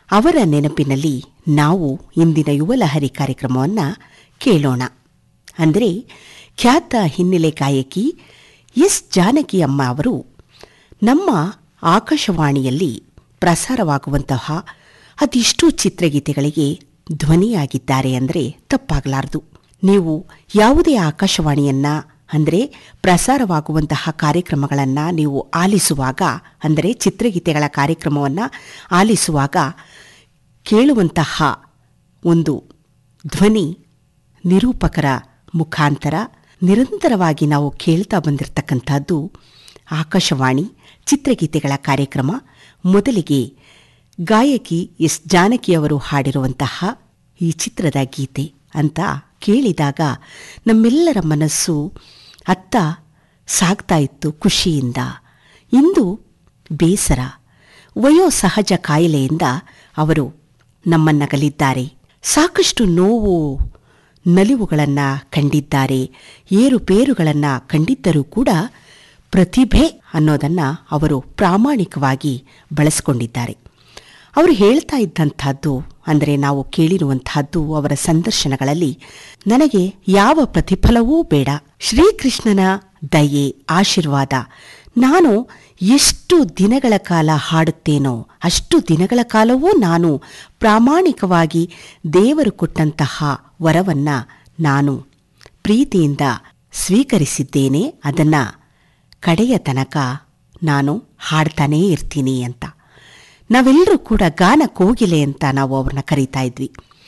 ಅವರ ನೆನಪಿನಲ್ಲಿ ನಾವು ಇಂದಿನ ಯುವಲಹರಿ ಕಾರ್ಯಕ್ರಮವನ್ನು ಕೇಳೋಣ ಅಂದರೆ ಖ್ಯಾತ ಹಿನ್ನೆಲೆ ಗಾಯಕಿ ಎಸ್ ಜಾನಕಿ ಅಮ್ಮ ಅವರು ನಮ್ಮ ಆಕಾಶವಾಣಿಯಲ್ಲಿ ಪ್ರಸಾರವಾಗುವಂತಹ ಅದೆಷ್ಟೋ ಚಿತ್ರಗೀತೆಗಳಿಗೆ ಧ್ವನಿಯಾಗಿದ್ದಾರೆ ಅಂದರೆ ತಪ್ಪಾಗಲಾರದು ನೀವು ಯಾವುದೇ ಆಕಾಶವಾಣಿಯನ್ನ ಅಂದರೆ ಪ್ರಸಾರವಾಗುವಂತಹ ಕಾರ್ಯಕ್ರಮಗಳನ್ನು ನೀವು ಆಲಿಸುವಾಗ ಅಂದರೆ ಚಿತ್ರಗೀತೆಗಳ ಕಾರ್ಯಕ್ರಮವನ್ನು ಆಲಿಸುವಾಗ ಕೇಳುವಂತಹ ಒಂದು ಧ್ವನಿ ನಿರೂಪಕರ ಮುಖಾಂತರ ನಿರಂತರವಾಗಿ ನಾವು ಕೇಳ್ತಾ ಬಂದಿರತಕ್ಕಂಥದ್ದು ಆಕಾಶವಾಣಿ ಚಿತ್ರಗೀತೆಗಳ ಕಾರ್ಯಕ್ರಮ ಮೊದಲಿಗೆ ಗಾಯಕಿ ಎಸ್ ಜಾನಕಿಯವರು ಹಾಡಿರುವಂತಹ ಈ ಚಿತ್ರದ ಗೀತೆ ಅಂತ ಕೇಳಿದಾಗ ನಮ್ಮೆಲ್ಲರ ಮನಸ್ಸು ಅತ್ತ ಸಾಗ್ತಾ ಇತ್ತು ಖುಷಿಯಿಂದ ಇಂದು ಬೇಸರ ವಯೋಸಹಜ ಕಾಯಿಲೆಯಿಂದ ಅವರು ನಮ್ಮನ್ನಗಲಿದ್ದಾರೆ ಸಾಕಷ್ಟು ನೋವು ನಲಿವುಗಳನ್ನು ಕಂಡಿದ್ದಾರೆ ಏರುಪೇರುಗಳನ್ನು ಕಂಡಿದ್ದರೂ ಕೂಡ ಪ್ರತಿಭೆ ಅನ್ನೋದನ್ನು ಅವರು ಪ್ರಾಮಾಣಿಕವಾಗಿ ಬಳಸಿಕೊಂಡಿದ್ದಾರೆ ಅವರು ಹೇಳ್ತಾ ಇದ್ದಂಥದ್ದು ಅಂದರೆ ನಾವು ಕೇಳಿರುವಂತಹದ್ದು ಅವರ ಸಂದರ್ಶನಗಳಲ್ಲಿ ನನಗೆ ಯಾವ ಪ್ರತಿಫಲವೂ ಬೇಡ ಶ್ರೀಕೃಷ್ಣನ ದಯೆ ಆಶೀರ್ವಾದ ನಾನು ಎಷ್ಟು ದಿನಗಳ ಕಾಲ ಹಾಡುತ್ತೇನೋ ಅಷ್ಟು ದಿನಗಳ ಕಾಲವೂ ನಾನು ಪ್ರಾಮಾಣಿಕವಾಗಿ ದೇವರು ಕೊಟ್ಟಂತಹ ವರವನ್ನ ನಾನು ಪ್ರೀತಿಯಿಂದ ಸ್ವೀಕರಿಸಿದ್ದೇನೆ ಅದನ್ನು ಕಡೆಯ ತನಕ ನಾನು ಹಾಡ್ತಾನೇ ಇರ್ತೀನಿ ಅಂತ ನಾವೆಲ್ಲರೂ ಕೂಡ ಗಾನ ಕೋಗಿಲೆ ಅಂತ ನಾವು ಅವ್ರನ್ನ ಕರೀತಾ ಇದ್ವಿ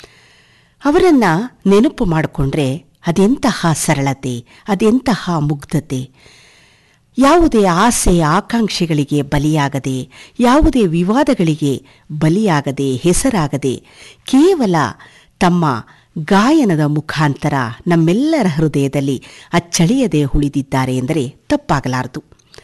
ಅವರನ್ನು ನೆನಪು ಮಾಡಿಕೊಂಡ್ರೆ ಅದೆಂತಹ ಸರಳತೆ ಅದೆಂತಹ ಮುಗ್ಧತೆ ಯಾವುದೇ ಆಸೆ ಆಕಾಂಕ್ಷೆಗಳಿಗೆ ಬಲಿಯಾಗದೆ ಯಾವುದೇ ವಿವಾದಗಳಿಗೆ ಬಲಿಯಾಗದೆ ಹೆಸರಾಗದೆ ಕೇವಲ ತಮ್ಮ ಗಾಯನದ ಮುಖಾಂತರ ನಮ್ಮೆಲ್ಲರ ಹೃದಯದಲ್ಲಿ ಅಚ್ಚಳಿಯದೆ ಉಳಿದಿದ್ದಾರೆ ಎಂದರೆ ತಪ್ಪಾಗಲಾರದು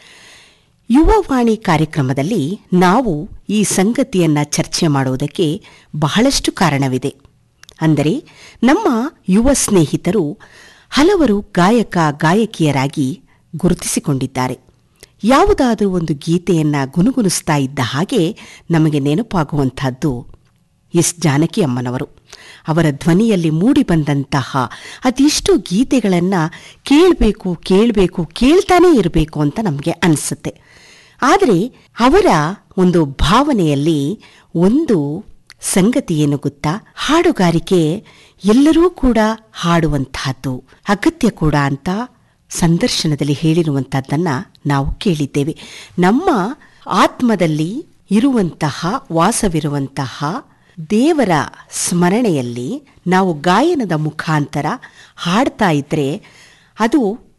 ಯುವವಾಣಿ ಕಾರ್ಯಕ್ರಮದಲ್ಲಿ ನಾವು ಈ ಸಂಗತಿಯನ್ನ ಚರ್ಚೆ ಮಾಡುವುದಕ್ಕೆ ಬಹಳಷ್ಟು ಕಾರಣವಿದೆ ಅಂದರೆ ನಮ್ಮ ಯುವ ಸ್ನೇಹಿತರು ಹಲವರು ಗಾಯಕ ಗಾಯಕಿಯರಾಗಿ ಗುರುತಿಸಿಕೊಂಡಿದ್ದಾರೆ ಯಾವುದಾದರೂ ಒಂದು ಗೀತೆಯನ್ನ ಗುನುಗುಣಿಸ್ತಾ ಇದ್ದ ಹಾಗೆ ನಮಗೆ ನೆನಪಾಗುವಂಥದ್ದು ಎಸ್ ಜಾನಕಿ ಅಮ್ಮನವರು ಅವರ ಧ್ವನಿಯಲ್ಲಿ ಮೂಡಿಬಂದಂತಹ ಅದೆಷ್ಟು ಗೀತೆಗಳನ್ನು ಕೇಳಬೇಕು ಕೇಳಬೇಕು ಕೇಳ್ತಾನೇ ಇರಬೇಕು ಅಂತ ನಮಗೆ ಅನಿಸುತ್ತೆ ಆದರೆ ಅವರ ಒಂದು ಭಾವನೆಯಲ್ಲಿ ಒಂದು ಸಂಗತಿ ಏನು ಗೊತ್ತಾ ಹಾಡುಗಾರಿಕೆ ಎಲ್ಲರೂ ಕೂಡ ಹಾಡುವಂತಹದ್ದು ಅಗತ್ಯ ಕೂಡ ಅಂತ ಸಂದರ್ಶನದಲ್ಲಿ ಹೇಳಿರುವಂಥದ್ದನ್ನು ನಾವು ಕೇಳಿದ್ದೇವೆ ನಮ್ಮ ಆತ್ಮದಲ್ಲಿ ಇರುವಂತಹ ವಾಸವಿರುವಂತಹ ದೇವರ ಸ್ಮರಣೆಯಲ್ಲಿ ನಾವು ಗಾಯನದ ಮುಖಾಂತರ ಹಾಡ್ತಾ ಇದ್ದರೆ ಅದು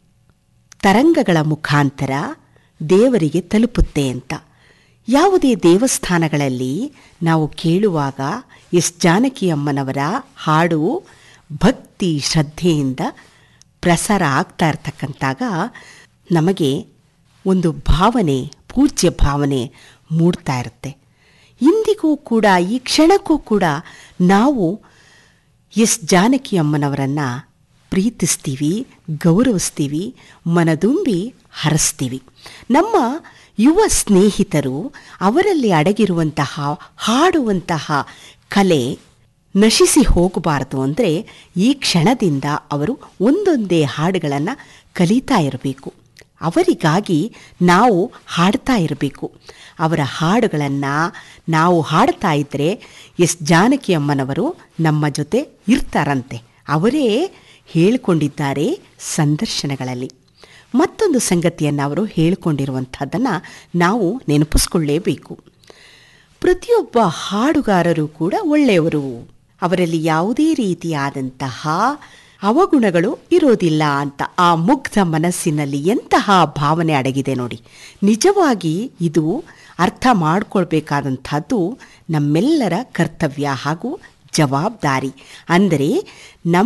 ತರಂಗಗಳ ಮುಖಾಂತರ ದೇವರಿಗೆ ತಲುಪುತ್ತೆ ಅಂತ ಯಾವುದೇ ದೇವಸ್ಥಾನಗಳಲ್ಲಿ ನಾವು ಕೇಳುವಾಗ ಎಸ್ ಜಾನಕಿ ಅಮ್ಮನವರ ಹಾಡು ಭಕ್ತಿ ಶ್ರದ್ಧೆಯಿಂದ ಪ್ರಸಾರ ಆಗ್ತಾ ಇರ್ತಕ್ಕಂತಾಗ ನಮಗೆ ಒಂದು ಭಾವನೆ ಪೂಜ್ಯ ಭಾವನೆ ಮೂಡ್ತಾ ಇರುತ್ತೆ ಇಂದಿಗೂ ಕೂಡ ಈ ಕ್ಷಣಕ್ಕೂ ಕೂಡ ನಾವು ಎಸ್ ಜಾನಕಿ ಅಮ್ಮನವರನ್ನು ಪ್ರೀತಿಸ್ತೀವಿ ಗೌರವಿಸ್ತೀವಿ ಮನದುಂಬಿ ಹರಿಸ್ತೀವಿ ನಮ್ಮ ಯುವ ಸ್ನೇಹಿತರು ಅವರಲ್ಲಿ ಅಡಗಿರುವಂತಹ ಹಾಡುವಂತಹ ಕಲೆ ನಶಿಸಿ ಹೋಗಬಾರದು ಅಂದರೆ ಈ ಕ್ಷಣದಿಂದ ಅವರು ಒಂದೊಂದೇ ಹಾಡುಗಳನ್ನು ಕಲಿತಾ ಇರಬೇಕು ಅವರಿಗಾಗಿ ನಾವು ಹಾಡ್ತಾ ಇರಬೇಕು ಅವರ ಹಾಡುಗಳನ್ನು ನಾವು ಹಾಡ್ತಾ ಇದ್ದರೆ ಎಸ್ ಜಾನಕಿ ಅಮ್ಮನವರು ನಮ್ಮ ಜೊತೆ ಇರ್ತಾರಂತೆ ಅವರೇ ಹೇಳಿಕೊಂಡಿದ್ದಾರೆ ಸಂದರ್ಶನಗಳಲ್ಲಿ ಮತ್ತೊಂದು ಸಂಗತಿಯನ್ನು ಅವರು ಹೇಳಿಕೊಂಡಿರುವಂಥದ್ದನ್ನು ನಾವು ನೆನಪಿಸ್ಕೊಳ್ಳೇಬೇಕು ಪ್ರತಿಯೊಬ್ಬ ಹಾಡುಗಾರರು ಕೂಡ ಒಳ್ಳೆಯವರು ಅವರಲ್ಲಿ ಯಾವುದೇ ರೀತಿಯಾದಂತಹ ಅವಗುಣಗಳು ಇರೋದಿಲ್ಲ ಅಂತ ಆ ಮುಗ್ಧ ಮನಸ್ಸಿನಲ್ಲಿ ಎಂತಹ ಭಾವನೆ ಅಡಗಿದೆ ನೋಡಿ ನಿಜವಾಗಿ ಇದು ಅರ್ಥ ಮಾಡಿಕೊಳ್ಬೇಕಾದಂಥದ್ದು ನಮ್ಮೆಲ್ಲರ ಕರ್ತವ್ಯ ಹಾಗೂ ಜವಾಬ್ದಾರಿ ಅಂದರೆ ನಮ್ಮ